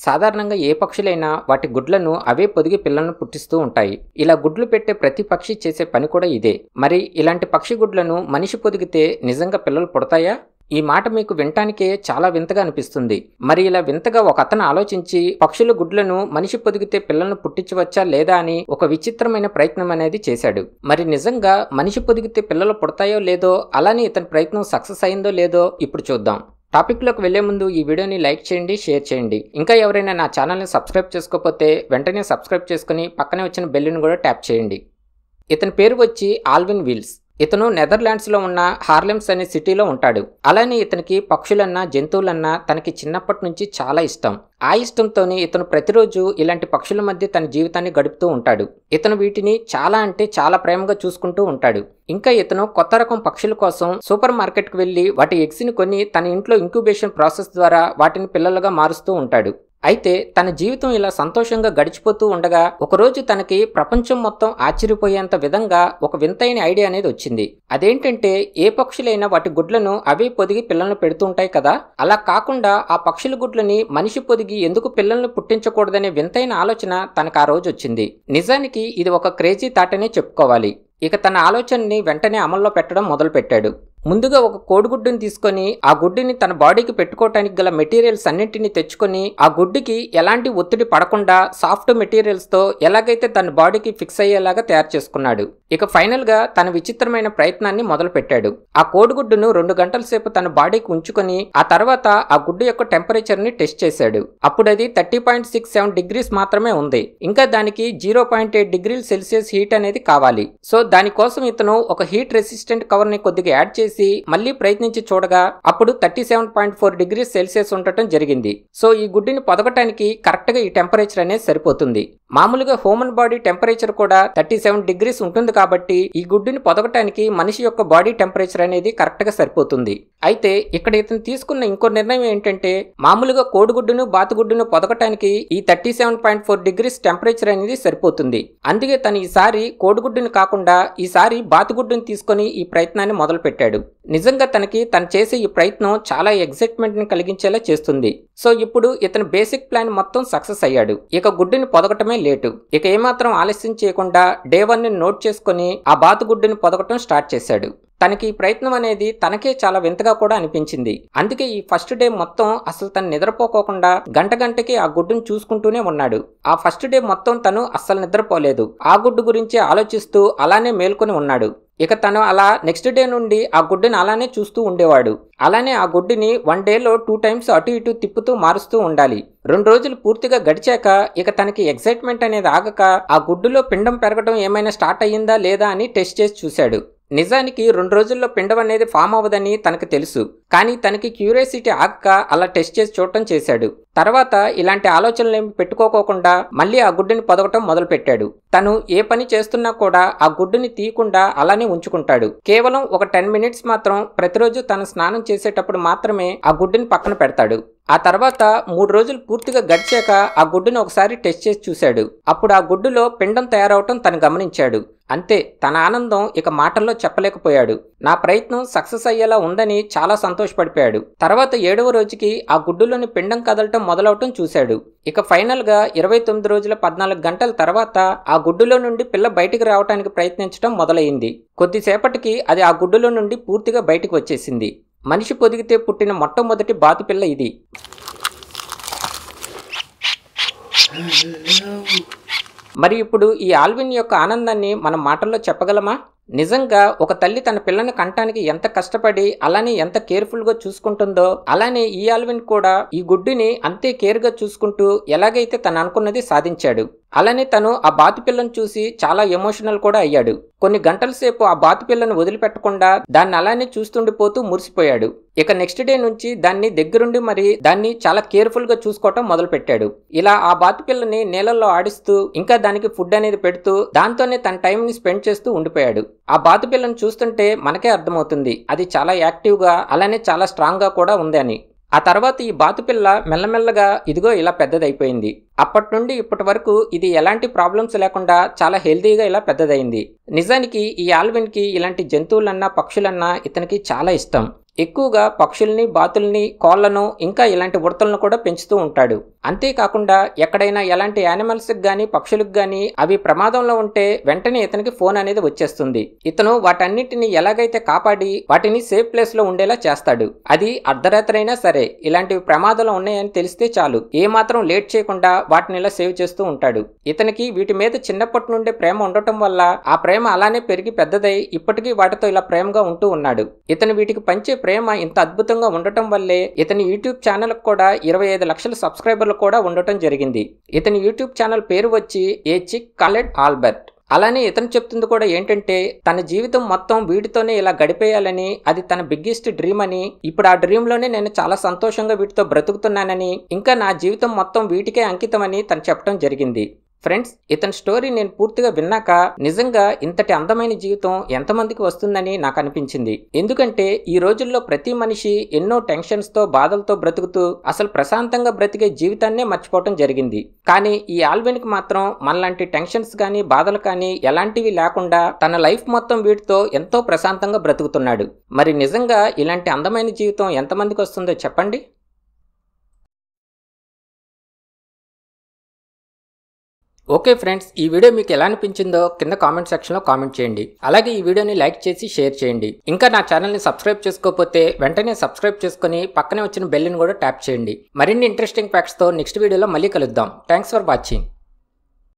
సాధారణంగా ఏ పక్షులైనా వాటి గుడ్లను అవే పొదిగి పిల్లలను పుట్టిస్తూ ఉంటాయి ఇలా గుడ్లు పెట్టే ప్రతి పక్షి చేసే పని కూడా ఇదే మరి ఇలాంటి పక్షి గుడ్లను మనిషి పొదిగితే నిజంగా పిల్లలు పుడతాయా ఈ మాట మీకు వినటానికే చాలా వింతగా అనిపిస్తుంది మరి ఇలా వింతగా ఒక అతను ఆలోచించి పక్షుల గుడ్లను మనిషి పొదిగితే పిల్లలను పుట్టించవచ్చా లేదా అని ఒక విచిత్రమైన ప్రయత్నం అనేది చేశాడు మరి నిజంగా మనిషి పొదిగితే పిల్లలు పుడతాయో లేదో అలానే ఇతని ప్రయత్నం సక్సెస్ అయిందో లేదో ఇప్పుడు చూద్దాం టాపిక్లోకి వెళ్లే ముందు ఈ వీడియోని లైక్ చేయండి షేర్ చేయండి ఇంకా ఎవరైనా నా ఛానల్ని సబ్స్క్రైబ్ చేసుకోకపోతే వెంటనే సబ్స్క్రైబ్ చేసుకుని పక్కనే వచ్చిన బెల్లుని కూడా ట్యాప్ చేయండి ఇతని పేరు వచ్చి ఆల్విన్ విల్స్ ఇతను నెదర్లాండ్స్లో ఉన్న హార్లెమ్స్ అనే సిటీలో ఉంటాడు అలానే ఇతనికి పక్షులన్నా జంతువులన్నా తనకి చిన్నప్పటి నుంచి చాలా ఇష్టం ఆ ఇష్టంతోనే ఇతను ప్రతిరోజు ఇలాంటి పక్షుల మధ్య తన జీవితాన్ని గడుపుతూ ఉంటాడు ఇతను వీటిని చాలా అంటే చాలా ప్రేమగా చూసుకుంటూ ఉంటాడు ఇంకా ఇతను కొత్త రకం పక్షుల కోసం సూపర్ మార్కెట్కి వెళ్ళి వాటి ఎగ్స్ని కొని తన ఇంట్లో ఇంక్యుబేషన్ ప్రాసెస్ ద్వారా వాటిని పిల్లలుగా మారుస్తూ ఉంటాడు అయితే తన జీవితం ఇలా సంతోషంగా గడిచిపోతూ ఉండగా ఒకరోజు తనకి ప్రపంచం మొత్తం ఆశ్చర్యపోయేంత విధంగా ఒక వింతైన ఐడియా అనేది వచ్చింది అదేంటంటే ఏ పక్షులైనా వాటి గుడ్లను అవే పొదిగి పిల్లలను పెడుతూ ఉంటాయి కదా అలా కాకుండా ఆ పక్షుల గుడ్లని మనిషి పొదిగి ఎందుకు పిల్లల్ని పుట్టించకూడదనే వింతైన ఆలోచన తనకు ఆ రోజు వచ్చింది నిజానికి ఇది ఒక క్రేజీ థాట్ అనే చెప్పుకోవాలి ఇక తన ఆలోచనని వెంటనే అమల్లో పెట్టడం మొదలుపెట్టాడు ముందుగా ఒక కోడిగుడ్డుని తీసుకొని ఆ గుడ్డుని తన బాడీకి పెట్టుకోవటానికి గల మెటీరియల్స్ అన్నింటినీ తెచ్చుకొని ఆ గుడ్డుకి ఎలాంటి ఒత్తిడి పడకుండా సాఫ్ట్ మెటీరియల్స్ తో ఎలాగైతే తన బాడీకి ఫిక్స్ అయ్యేలాగా తయారు చేసుకున్నాడు ఇక ఫైనల్ గా తన విచిత్రమైన ప్రయత్నాన్ని మొదలు పెట్టాడు ఆ కోడిగుడ్డును రెండు గంటల సేపు తన బాడీకి ఉంచుకొని ఆ తర్వాత ఆ గుడ్డు యొక్క టెంపరేచర్ ని టెస్ట్ చేశాడు అప్పుడు అది thirty point six seven degrees మాత్రమే ఉంది ఇంకా దానికి జీరో పాయింట్ ఎయిట్ డిగ్రీల సెల్సియస్ హీట్ అనేది కావాలి సో దానికోసం ఇతను ఒక హీట్ రెసిస్టెంట్ కవర్ ని కొద్దిగా యాడ్ చేసి మళ్ళీ ప్రయత్నించి చూడగా అప్పుడు thirty seven point four degrees Celsius ఉండటం జరిగింది సో ఈ గుడ్డిని పొదగటానికి కరెక్ట్ గా ఈ టెంపరేచర్ అనేది సరిపోతుంది మామూలుగా హ్యూమన్ బాడీ టెంపరేచర్ కూడా థర్టీ సెవెన్ డిగ్రీస్ ఉంటుంది కాబట్టి ఈ గుడ్డుని పొదగటానికి మనిషి యొక్క బాడీ టెంపరేచర్ అనేది కరెక్ట్ గా సరిపోతుంది అయితే ఇక్కడ ఇతను తీసుకున్న ఇంకో నిర్ణయం ఏంటంటే మామూలుగా కోడిగుడ్డును బాతుగుడ్డును పొదగటానికి ఈ thirty seven point four degrees temperature అనేది సరిపోతుంది అందుకే తను ఈసారి కోడిగుడ్డుని కాకుండా ఈసారి బాతుగుడ్డుని తీసుకొని ఈ ప్రయత్నాన్ని మొదలు పెట్టాడు నిజంగా తనకి తను చేసే ఈ ప్రయత్నం చాలా ఎగ్జైట్మెంట్ ని కలిగించేలా చేస్తుంది సో ఇప్పుడు ఇతని బేసిక్ ప్లాన్ మొత్తం సక్సెస్ అయ్యాడు ఇక గుడ్డుని పొదగటమే లేటు ఇక ఏమాత్రం ఆలస్యం చేయకుండా డే వన్ ని నోట్ చేసుకుని ఆ బాతుగుడ్డుని పొదగటం స్టార్ట్ చేశాడు తనకి ఈ ప్రయత్నం అనేది తనకే చాలా వింతగా కూడా అనిపించింది అందుకే ఈ ఫస్ట్ డే మొత్తం అసలు తను నిద్రపోకోకుండా గంట గంటకి ఆ గుడ్డును చూసుకుంటూనే ఉన్నాడు ఆ ఫస్ట్ డే మొత్తం తను అస్సలు నిద్రపోలేదు ఆ గుడ్డు గురించి ఆలోచిస్తూ అలానే మేల్కొని ఉన్నాడు ఇక తను అలా నెక్స్ట్ డే నుండి ఆ గుడ్డుని అలానే చూస్తూ ఉండేవాడు అలానే ఆ గుడ్డుని వన్ డేలో టూ టైమ్స్ అటు ఇటు తిప్పుతూ మారుస్తూ ఉండాలి రెండు రోజులు పూర్తిగా గడిచాక ఇక తనకి ఎక్సైట్మెంట్ అనేది ఆగక ఆ గుడ్డులో పిండం పెరగడం ఏమైనా స్టార్ట్ అయ్యిందా లేదా అని టెస్ట్ చేసి చూశాడు నిజానికి రెండు రోజుల్లో పిండం అనేది ఫామ్ అవ్వదని తనకు తెలుసు కానీ తనకి క్యూరియాసిటీ ఆగక అలా టెస్ట్ చేసి చూడటం చేశాడు తర్వాత ఇలాంటి ఆలోచనలు ఏమి పెట్టుకోకోకుండా మళ్ళీ ఆ గుడ్డుని పొదగటం మొదలు పెట్టాడు తను ఏ పని చేస్తున్నా కూడా ఆ గుడ్డుని తీయకుండా అలానే ఉంచుకుంటాడు కేవలం ఒక టెన్ మినిట్స్ మాత్రం ప్రతిరోజు తను స్నానం చేసేటప్పుడు మాత్రమే ఆ గుడ్డుని పక్కన పెడతాడు ఆ తర్వాత మూడు రోజులు పూర్తిగా గడిచాక ఆ గుడ్డును ఒకసారి టెస్ట్ చేసి చూశాడు అప్పుడు ఆ గుడ్డులో పిండం తయారవటం తను గమనించాడు అంతే తన ఆనందం ఇక మాటల్లో చెప్పలేకపోయాడు నా ప్రయత్నం సక్సెస్ అయ్యేలా ఉందని చాలా సంతోషపడిపోయాడు తర్వాత ఏడవ రోజుకి ఆ గుడ్డులోని పిండం కదలటం మొదలవటం చూశాడు ఇక ఫైనల్ గా ఇరవై తొమ్మిది రోజుల పద్నాలుగు గంటల తర్వాత ఆ గుడ్డులో నుండి పిల్ల బయటికి రావడానికి ప్రయత్నించడం మొదలైంది కొద్దిసేపటికి అది ఆ గుడ్డులో నుండి పూర్తిగా బయటికి వచ్చేసింది మనిషి పొదిగితే పుట్టిన మొట్టమొదటి బాతు పిల్ల ఇది మరి ఇప్పుడు ఈ ఆల్విన్ యొక్క ఆనందాన్ని మనం మాటల్లో చెప్పగలమా నిజంగా ఒక తల్లి తన పిల్లని కంటానికి ఎంత కష్టపడి అలానే ఎంత కేర్ఫుల్గా చూసుకుంటుందో అలానే ఈ ఆల్విన్ కూడా ఈ గుడ్డుని అంతే కేర్గా చూసుకుంటూ ఎలాగైతే తను అనుకున్నది సాధించాడు అలానే తను ఆ బాతు పిల్లను చూసి చాలా ఎమోషనల్ కూడా అయ్యాడు కొన్ని గంటల సేపు ఆ బాతు పిల్లను వదిలిపెట్టకుండా దాన్ని అలానే చూస్తుండిపోతూ మురిసిపోయాడు ఇక నెక్స్ట్ డే నుంచి దాన్ని దగ్గరుండి మరి దాన్ని చాలా కేర్ఫుల్ గా చూసుకోవటం మొదలు పెట్టాడు ఇలా ఆ బాతు పిల్లని నీళ్ళల్లో ఆడిస్తూ ఇంకా దానికి ఫుడ్ అనేది పెడుతూ దాంతోనే తన టైం ని స్పెండ్ చేస్తూ ఉండిపోయాడు ఆ బాతు పిల్లను చూస్తుంటే మనకే అర్థమవుతుంది అది చాలా యాక్టివ్ గా అలానే చాలా స్ట్రాంగ్ గా కూడా ఉంది అని ఆ తర్వాత ఈ బాతుపిల్ల మెల్లమెల్లగా ఇదిగో ఇలా పెద్దదైపోయింది అప్పటి నుండి ఇప్పటి వరకు ఇది ఎలాంటి ప్రాబ్లమ్స్ లేకుండా చాలా హెల్తీగా ఇలా పెద్దదైంది నిజానికి ఈ ఆల్విన్కి ఇలాంటి జంతువులన్నా పక్షులన్నా ఇతనికి చాలా ఇష్టం ఎక్కువగా పక్షుల్ని బాతుల్ని కోళ్లను ఇంకా ఇలాంటి ఉడతలను కూడా పెంచుతూ ఉంటాడు అంతేకాకుండా ఎక్కడైనా ఎలాంటి యానిమల్స్కి గానీ పక్షులకు గానీ అవి ప్రమాదంలో ఉంటే వెంటనే ఇతనికి ఫోన్ అనేది వచ్చేస్తుంది ఇతను వాటన్నిటిని ఎలాగైతే కాపాడి వాటిని సేఫ్ ప్లేస్ లో ఉండేలా చేస్తాడు అది అర్ధరాత్రి అయినా సరే ఇలాంటివి ప్రమాదంలో ఉన్నాయని తెలిస్తే చాలు ఏ మాత్రం లేట్ చేయకుండా వాటిని ఇలా సేవ్ చేస్తూ ఉంటాడు ఇతనికి వీటి మీద చిన్నప్పటి నుండే ప్రేమ ఉండటం వల్ల ఆ ప్రేమ అలానే పెరిగి పెద్దదై ఇప్పటికీ వాటితో ఇలా ప్రేమగా ఉంటూ ఉన్నాడు ఇతను వీటికి పంచే ప్రేమ ఇంత అద్భుతంగా ఉండటం వల్లే ఇతని యూట్యూబ్ ఛానల్ కూడా ఇరవై ఐదు లక్షల సబ్స్క్రైబర్లు కూడా ఉండటం జరిగింది ఇతని యూట్యూబ్ ఛానల్ పేరు వచ్చి ఏ చిక్ కాలెడ్ ఆల్బర్ట్ అలానే ఇతను చెప్తుంది కూడా ఏంటంటే తన జీవితం మొత్తం వీటితోనే ఇలా గడిపేయాలని అది తన బిగ్గెస్ట్ డ్రీమ్ అని ఇప్పుడు ఆ డ్రీమ్ లోనే నేను చాలా సంతోషంగా వీటితో బ్రతుకుతున్నానని ఇంకా నా జీవితం మొత్తం వీటికే అంకితమని తను చెప్పడం జరిగింది ఫ్రెండ్స్ ఇతని స్టోరీ నేను పూర్తిగా విన్నాక నిజంగా ఇంతటి అందమైన జీవితం ఎంతమందికి వస్తుందని నాకు అనిపించింది ఎందుకంటే ఈ రోజుల్లో ప్రతి మనిషి ఎన్నో టెన్షన్స్ తో బాధలతో బ్రతుకుతూ అసలు ప్రశాంతంగా బ్రతికే జీవితాన్నే మర్చిపోవటం జరిగింది కానీ ఈ ఆల్విన్కి మాత్రం మనలాంటి టెన్షన్స్ కానీ బాధలు కానీ ఎలాంటివి లేకుండా తన లైఫ్ మొత్తం వీటితో ఎంతో ప్రశాంతంగా బ్రతుకుతున్నాడు మరి నిజంగా ఇలాంటి అందమైన జీవితం ఎంతమందికి వస్తుందో చెప్పండి ఓకే ఫ్రెండ్స్ ఈ వీడియో మీకు ఎలా అనిపించిందో కింద కామెంట్ సెక్షన్లో కామెంట్ చేయండి అలాగే ఈ వీడియోని లైక్ చేసి షేర్ చేయండి ఇంకా నా ఛానల్ని సబ్స్క్రైబ్ చేసుకోకపోతే వెంటనే సబ్స్క్రైబ్ చేసుకుని పక్కనే వచ్చిన బెల్ని కూడా ట్యాప్ చేయండి మరిన్ని ఇంట్రెస్టింగ్ ఫ్యాక్ట్స్తో నెక్స్ట్ వీడియోలో మళ్ళీ కలుద్దాం థ్యాంక్స్ ఫర్ వాచింగ్